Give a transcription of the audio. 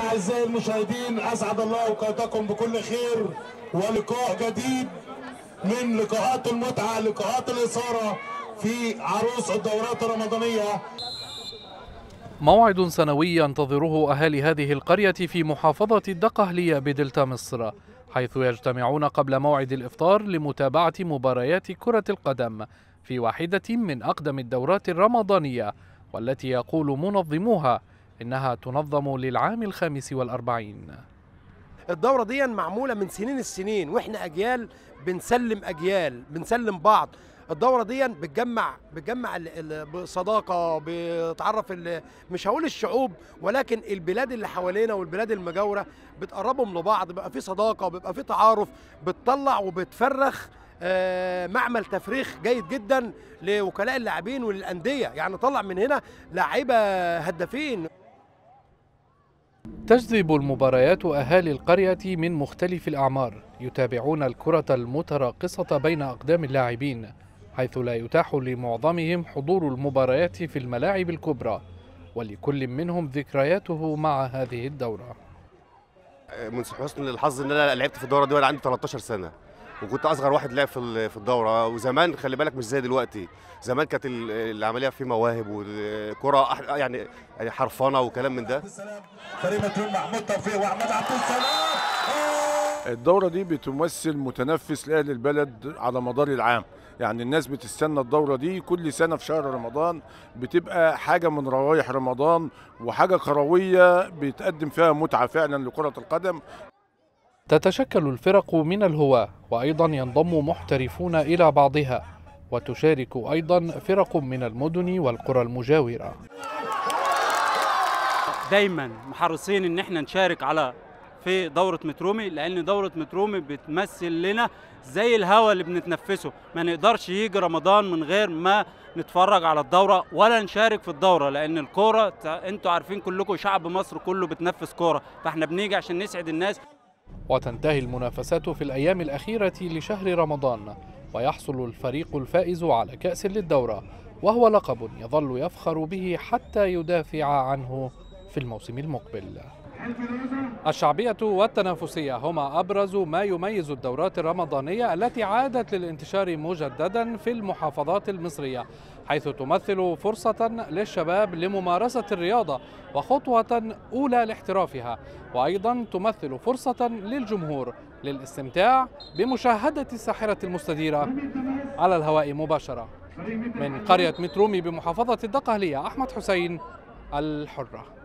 أعزائي المشاهدين أسعد الله أوقاتكم بكل خير ولقاء جديد من لقاءات المتعة لقاءات الإثارة في عروس الدورات الرمضانية موعد سنوي ينتظره أهالي هذه القرية في محافظة الدقهلية بدلتا مصر حيث يجتمعون قبل موعد الإفطار لمتابعة مباريات كرة القدم في واحدة من أقدم الدورات الرمضانية والتي يقول منظموها إنها تنظم للعام الخامس والأربعين الدورة دي معمولة من سنين السنين واحنا أجيال بنسلم أجيال بنسلم بعض الدورة دي بتجمع بتجمع ال- ال- بصداقة بتعرف ال- مش هقول الشعوب ولكن البلاد اللي حوالينا والبلاد المجاورة بتقربهم لبعض بيبقى في صداقة بيبقى في تعارف بتطلع وبتفرخ آه، معمل تفريخ جيد جدا لوكلاء اللاعبين وللأندية يعني طلع من هنا لاعيبة هدافين تجذب المباريات أهالي القرية من مختلف الأعمار يتابعون الكرة المتراقصة بين أقدام اللاعبين حيث لا يتاح لمعظمهم حضور المباريات في الملاعب الكبرى ولكل منهم ذكرياته مع هذه الدورة من حسن الحظ ان انا لعبت في الدوره دي وانا عندي 13 سنه وكنت اصغر واحد لعب في ال- في الدوره وزمان خلي بالك مش زي دلوقتي زمان كانت ال- العمليه في مواهب والكره أح- يعني يعني حرفنه وكلام من ده كريم ترون محمود توفيق وأحمد عبد السلام الدورة دي بتمثل متنفس لأهل البلد على مدار العام يعني الناس بتستنى الدورة دي كل سنة في شهر رمضان بتبقى حاجة من روايح رمضان وحاجة كروية بيتقدم فيها متعة فعلا لكرة القدم تتشكل الفرق من الهواة وأيضا ينضم محترفون إلى بعضها وتشارك أيضا فرق من المدن والقرى المجاورة دايما محرصين ان احنا نشارك على في دورة مترومي لان دورة مترومي بتمثل لنا زي الهواء اللي بنتنفسه ما نقدرش يجي رمضان من غير ما نتفرج على الدورة ولا نشارك في الدورة لان الكورة تع- انتوا عارفين كلكم شعب مصر كله بتنفس كورة فاحنا بنيجي عشان نسعد الناس وتنتهي المنافسات في الأيام الأخيرة لشهر رمضان ويحصل الفريق الفائز على كأس للدورة وهو لقب يظل يفخر به حتى يدافع عنه في الموسم المقبل الشعبية والتنافسية هما أبرز ما يميز الدورات الرمضانية التي عادت للانتشار مجددا في المحافظات المصرية حيث تمثل فرصة للشباب لممارسة الرياضة وخطوة أولى لاحترافها وأيضا تمثل فرصة للجمهور للاستمتاع بمشاهدة الساحرة المستديرة على الهواء مباشرة من قرية مترومي بمحافظة الدقهلية أحمد حسين الحرة